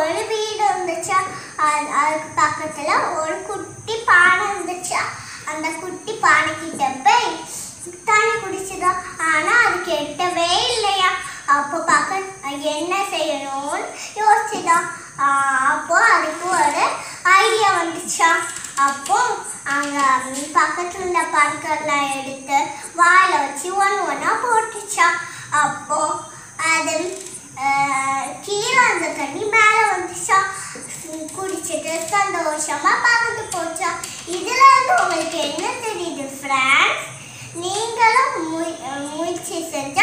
ஒரு வீடு இருந்துச்சா அது- அதுக்கு பக்கத்துல ஒரு குட்டி பானை இருந்துச்சா அந்த குட்டி பானை கிட்ட போய் தண்ணி குடிச்சுதா ஆனா அது கெட்டவே இல்லையா அப்போ பார்க்க என்ன செய்யணும்னு யோசிச்சுதா அப்போ அதுக்கு ஒரு ஐடியா வந்துச்சா அப்போ அங்க ம், பக்கத்துல இருந்த பற்கள்லாம் எடுத்து வாயில வச்சு ஒன்று ஒன்றா போட்டுச்சா அப்போ அது அஹ், கீழே அந்த தண்ணி மேலே வந்துச்சா ம், குடிச்சிட்டு சந்தோஷமா பறந்து போச்சா இதுல இருந்து உங்களுக்கு என்ன தெரியுது ஃப்ரெண்ட்ஸ் நீங்களும் முய- முயற்சி செஞ்சு